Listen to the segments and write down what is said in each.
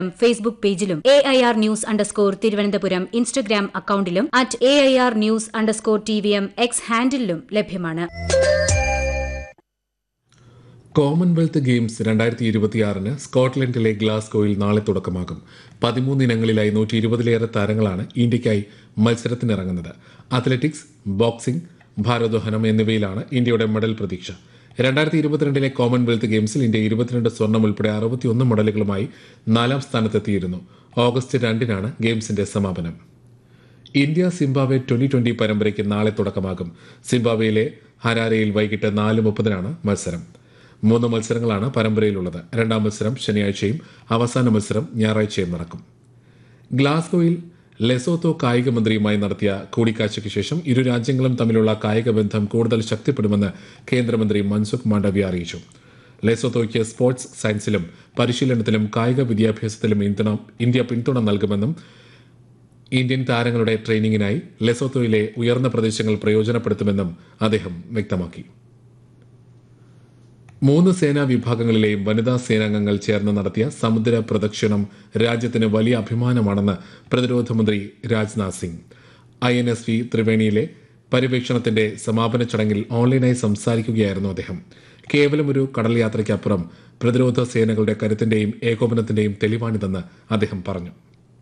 Facebook പേജിലും A I R news underscore Thiruvananthapuram Instagram അക്കൌണ്ടിലും at A I R news underscore T V M X ഹാൻഡിലും ലഭ്യമാണ് Commonwealth games രണ്ടായിരത്തി ഇരുപത്തിയാറിന് സ്കോട്ട്ലൻഡിലെ ഗ്ലാസ്ഗോയിൽ നാളെ തുടക്കമാകും പതിമൂന്ന് ഇനങ്ങളിലായി നൂറ്റി ഇരുപതിലേറെ താരങ്ങളാണ് ഇന്ത്യയ്ക്കായി മത്സരത്തിനിറങ്ങുന്നത് അത്ലറ്റിക്സ് ബോക്സിംഗ് ഭാരോദ്വഹനം എന്നിവയിലാണ് ഇന്ത്യയുടെ മെഡൽ പ്രതീക്ഷ രണ്ടായിരത്തി ഇരുപത്തിരണ്ടിലെ കോമൺവെൽത്ത് ഗെയിംസിൽ ഇന്ത്യ ഇരുപത്തിരണ്ട് സ്വർണം ഉൾപ്പെടെ അറുപത്തിയൊന്ന് മെഡലുകളുമായി നാലാം സ്ഥാനത്തെത്തിയിരുന്നു ഓഗസ്റ്റ് രണ്ടിനാണ് ഗെയിംസിന്റെ സമാപനം ഇന്ത്യ സിംബാബ്വെ ട്വന്റി ട്വന്റി പരമ്പരയ്ക്ക് നാളെ തുടക്കമാകും സിംബാബ്വെയിലെ ഹരാരയിൽ വൈകിട്ട് നാല് മുപ്പതിനാണ് മത്സരം മൂന്ന് മത്സരങ്ങളാണ് പരമ്പരയിലുള്ളത് രണ്ടാം മത്സരം ശനിയാഴ്ചയും അവസാന മത്സരം ഞായറാഴ്ചയും നടക്കും ഗ്ലാസ്ഗോയിൽ ലെസോത്തോ കായിക മന്ത്രിയുമായി നടത്തിയ കൂടിക്കാഴ്ചയ്ക്ക് ശേഷം ഇരു രാജ്യങ്ങളും തമ്മിലുള്ള കായിക ബന്ധം കൂടുതൽ ശക്തിപ്പെടുമെന്ന് കേന്ദ്രമന്ത്രി മൻസുഖ് മാണ്ഡവ്യ അറിയിച്ചു ലെസോത്തോയ്ക്ക് സ്പോർട്സ് സയൻസിലും പരിശീലനത്തിലും കായിക വിദ്യാഭ്യാസത്തിലും പിന്തുണ ഇന്ത്യ പിന്തുണ നൽകുമെന്നും ഇന്ത്യൻ താരങ്ങളുടെ ട്രെയിനിങ്ങിനായി ലെസോത്തോയിലെ ഉയർന്ന പ്രദേശങ്ങൾ പ്രയോജനപ്പെടുത്തുമെന്നും അദ്ദേഹം വ്യക്തമാക്കി മൂന്ന് സേനാ വിഭാഗങ്ങളിലെയും വനിതാ സേനാംഗങ്ങൾ ചേർന്ന് നടത്തിയ സമുദ്ര പ്രദക്ഷിണം രാജ്യത്തിന് വലിയ അഭിമാനമാണെന്ന് പ്രതിരോധ മന്ത്രി Rajnath Singh I N S V ത്രിവേണിയിലെ പര്യവേക്ഷണത്തിന്റെ സമാപന ചടങ്ങിൽ ഓൺലൈനായി സംസാരിക്കുകയായിരുന്നു അദ്ദേഹം കേവലം ഒരു കടൽ യാത്രയ്ക്കപ്പുറം പ്രതിരോധ സേനകളുടെ കരുത്തിന്റെയും ഏകോപനത്തിന്റെയും തെളിവാണിതെന്ന് അദ്ദേഹം പറഞ്ഞു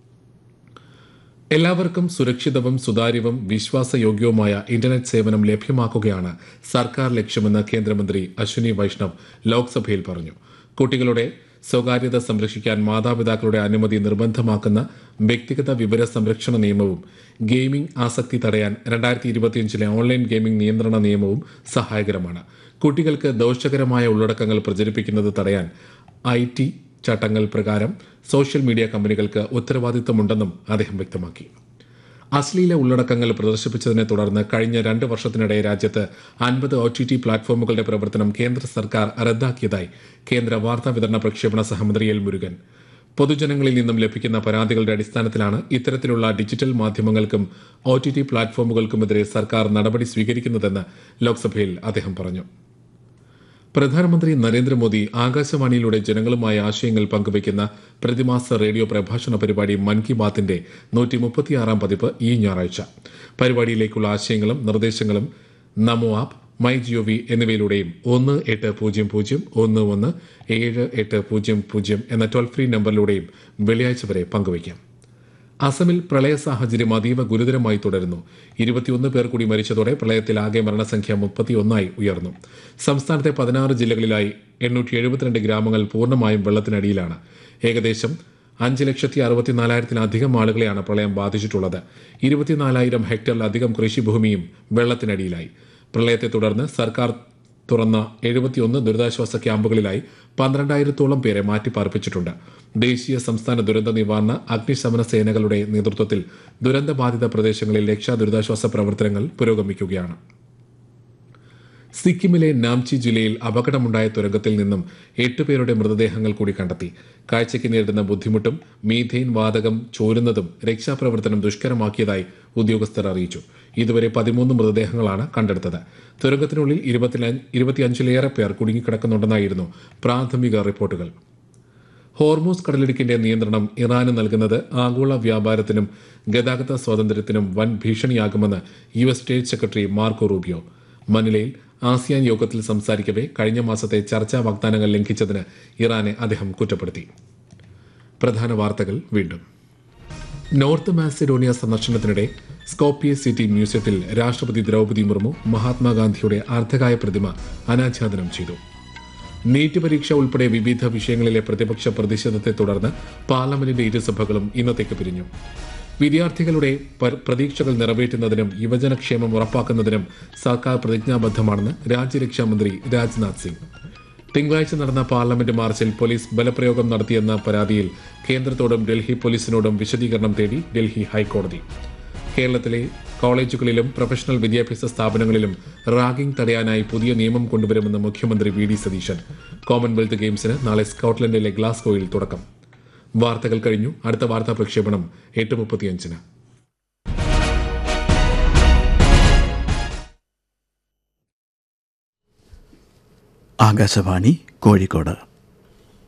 എല്ലാവർക്കും സുരക്ഷിതവും സുതാര്യവും വിശ്വാസയോഗ്യവുമായ ഇന്റർനെറ്റ് സേവനം ലഭ്യമാക്കുകയാണ് സർക്കാർ ലക്ഷ്യമെന്ന് കേന്ദ്രമന്ത്രി അശ്വിനി വൈഷ്ണവ് ലോക്സഭയിൽ പറഞ്ഞു കുട്ടികളുടെ സ്വകാര്യത സംരക്ഷിക്കാൻ മാതാപിതാക്കളുടെ അനുമതി നിർബന്ധമാക്കുന്ന വ്യക്തിഗത വിവര സംരക്ഷണ നിയമവും ഗെയിമിംഗ് ആസക്തി തടയാൻ രണ്ടായിരത്തി ഇരുപത്തിയഞ്ചിലെ ഓൺലൈൻ ഗെയിമിംഗ് നിയന്ത്രണ നിയമവും സഹായകരമാണ് കുട്ടികൾക്ക് ദോഷകരമായ ഉള്ളടക്കങ്ങൾ പ്രചരിപ്പിക്കുന്നത് തടയാൻ ഐ ടി ചട്ടങ്ങൾ പ്രകാരം സോഷ്യൽ മീഡിയ കമ്പനികൾക്ക് ഉത്തരവാദിത്തമുണ്ടെന്നും അദ്ദേഹം വ്യക്തമാക്കി അശ്ലീല ഉള്ളടക്കങ്ങൾ പ്രദർശിപ്പിച്ചതിനെ തുടർന്ന് കഴിഞ്ഞ രണ്ട് വർഷത്തിനിടെ രാജ്യത്ത് അൻപത് ഒ ടി ടി പ്ലാറ്റ്ഫോമുകളുടെ പ്രവർത്തനം കേന്ദ്ര സർക്കാർ റദ്ദാക്കിയതായി കേന്ദ്ര വാർത്താ വിതരണ പ്രക്ഷേപണ സഹമന്ത്രി എൽ മുരുകൻ പൊതുജനങ്ങളിൽ നിന്നും ലഭിക്കുന്ന പരാതികളുടെ അടിസ്ഥാനത്തിലാണ് ഇത്തരത്തിലുള്ള ഡിജിറ്റൽ മാധ്യമങ്ങൾക്കും ഒ ടി ടി പ്ലാറ്റ്ഫോമുകൾക്കുമെതിരെ സർക്കാർ നടപടി സ്വീകരിക്കുന്നതെന്ന് ലോക്സഭയിൽ അദ്ദേഹം പറഞ്ഞു പ്രധാനമന്ത്രി നരേന്ദ്രമോദി ആകാശവാണിയിലൂടെ ജനങ്ങളുമായി ആശയങ്ങൾ പങ്കുവയ്ക്കുന്ന പ്രതിമാസ റേഡിയോ പ്രഭാഷണ പരിപാടി മൻ കി ബാത്തിന്റെ നൂറ്റി മുപ്പത്തിയാറാം പതിപ്പ് ഈ ഞായറാഴ്ച പരിപാടിയിലേക്കുള്ള ആശയങ്ങളും നിർദ്ദേശങ്ങളും Namo app my G O V എന്നിവയിലൂടെയും ഒന്ന് എട്ട് പൂജ്യം പൂജ്യം ഒന്ന് ഒന്ന് ഏഴ് എട്ട് പൂജ്യം പൂജ്യം എന്ന ടോൾ ഫ്രീ നമ്പറിലൂടെയും വെള്ളിയാഴ്ച വരെ പങ്കുവയ്ക്കാം അസമിൽ പ്രളയ സാഹചര്യം അതീവ ഗുരുതരമായി തുടരുന്നു ഇരുപത്തിയൊന്ന് പേർ കൂടി മരിച്ചതോടെ പ്രളയത്തിൽ ആകെ മരണസംഖ്യ മുപ്പത്തിയൊന്നായി ഉയർന്നു സംസ്ഥാനത്തെ പതിനാറ് ജില്ലകളിലായി എണ്ണൂറ്റി എഴുപത്തിരണ്ട് ഗ്രാമങ്ങൾ പൂർണ്ണമായും വെള്ളത്തിനടിയിലാണ് ഏകദേശം അഞ്ച് ലക്ഷത്തി അറുപത്തിനാലായിരത്തിലധികം ആളുകളെയാണ് പ്രളയം ബാധിച്ചിട്ടുള്ളത് ഇരുപത്തിനാലായിരം ഹെക്ടറിലധികം കൃഷിഭൂമിയും വെള്ളത്തിനടിയിലായി പ്രളയത്തെ തുടർന്ന് സർക്കാർ തുറന്ന എഴുപത്തിയൊന്ന് ദുരിതാശ്വാസ ക്യാമ്പുകളിലായി പന്ത്രണ്ടായിരത്തോളം പേരെ മാറ്റിപ്പാർപ്പിച്ചിട്ടുണ്ട് ദേശീയ സംസ്ഥാന ദുരന്ത നിവാരണ അഗ്നിശമന സേനകളുടെ നേതൃത്വത്തിൽ ദുരന്തബാധിത പ്രദേശങ്ങളിൽ രക്ഷാ ദുരിതാശ്വാസ പ്രവർത്തനങ്ങൾ പുരോഗമിക്കുകയാണ് സിക്കിമിലെ നാംചി ജില്ലയിൽ അപകടമുണ്ടായ തുരങ്കത്തിൽ നിന്നും എട്ട് പേരുടെ മൃതദേഹങ്ങൾ കൂടി കണ്ടെത്തി കാഴ്ചയ്ക്ക് നേരിടുന്ന ബുദ്ധിമുട്ടും മീഥെയിൻ വാതകം ചോരുന്നതും രക്ഷാപ്രവർത്തനം ദുഷ്കരമാക്കിയതായി ഉദ്യോഗസ്ഥർ അറിയിച്ചു ഇതുവരെ പതിമൂന്ന് മൃതദേഹങ്ങളാണ് കണ്ടെടുത്തത് തുരങ്കത്തിനുള്ളിൽ ഇരുപത്തിയഞ്ചിലേറെ പേർ കുടുങ്ങിക്കിടക്കുന്നുണ്ടെന്നായിരുന്നു പ്രാഥമിക റിപ്പോർട്ടുകൾ ഹോർമോസ് കടലിടുക്കിന്റെ നിയന്ത്രണം ഇറാന് നൽകുന്നത് ആഗോള വ്യാപാരത്തിനും ഗതാഗത സ്വാതന്ത്ര്യത്തിനും വൻ ഭീഷണിയാകുമെന്ന് U S state secretary Marco Rubio മനിലയിൽ ആസിയാൻ യോഗത്തിൽ സംസാരിക്കവെ കഴിഞ്ഞ മാസത്തെ ചർച്ചാ വാഗ്ദാനങ്ങൾ ലംഘിച്ചതിന് ഇറാനെ അദ്ദേഹം കുറ്റപ്പെടുത്തി പ്രധാന വാർത്തകൾ വീണ്ടും നോർത്ത് മാസിഡോണിയ സന്ദർശനത്തിനിടെ സ്കോപ്പിയ സിറ്റി മ്യൂസിയത്തിൽ രാഷ്ട്രപതി ദ്രൗപദി മുർമു മഹാത്മാഗാന്ധിയുടെ അർദ്ധകായ പ്രതിമ അനാച്ഛാദനം ചെയ്തു നീറ്റ് പരീക്ഷ ഉൾപ്പെടെ വിവിധ വിഷയങ്ങളിലെ പ്രതിപക്ഷ പ്രതിഷേധത്തെ തുടർന്ന് പാർലമെന്റിന്റെ ഇരുസഭകളും ഇന്നത്തേക്ക് പിരിഞ്ഞു വിദ്യാർത്ഥികളുടെ പ്രതീക്ഷകൾ നിറവേറ്റുന്നതിനും യുവജനക്ഷേമം ഉറപ്പാക്കുന്നതിനും സർക്കാർ പ്രതിജ്ഞാബദ്ധമാണെന്ന് രാജ്യരക്ഷാമന്ത്രി രാജ്നാഥ് സിംഗ് തിങ്കളാഴ്ച നടന്ന പാർലമെന്റ് മാർച്ചിൽ പോലീസ് ബലപ്രയോഗം നടത്തിയെന്ന പരാതിയിൽ കേന്ദ്രത്തോടും ഡൽഹി പോലീസിനോടും വിശദീകരണം തേടി ഡൽഹി ഹൈക്കോടതി കേരളത്തിലെ കോളേജുകളിലും പ്രൊഫഷണൽ വിദ്യാഭ്യാസ സ്ഥാപനങ്ങളിലും റാഗിംഗ് തടയാനായി പുതിയ നിയമം കൊണ്ടുവരുമെന്ന് മുഖ്യമന്ത്രി വി ഡി സതീശൻ കോമൺവെൽത്ത് ഗെയിംസിന് നാളെ സ്കോട്ട്ലൻഡിലെ ഗ്ലാസ്ഗോയിൽ തുടക്കം വാർത്തകൾ കഴിഞ്ഞു അടുത്ത വാർത്താ പ്രക്ഷേപണം എട്ട് മുപ്പത്തിയഞ്ചിന് ആകാശവാണി കോഴിക്കോട്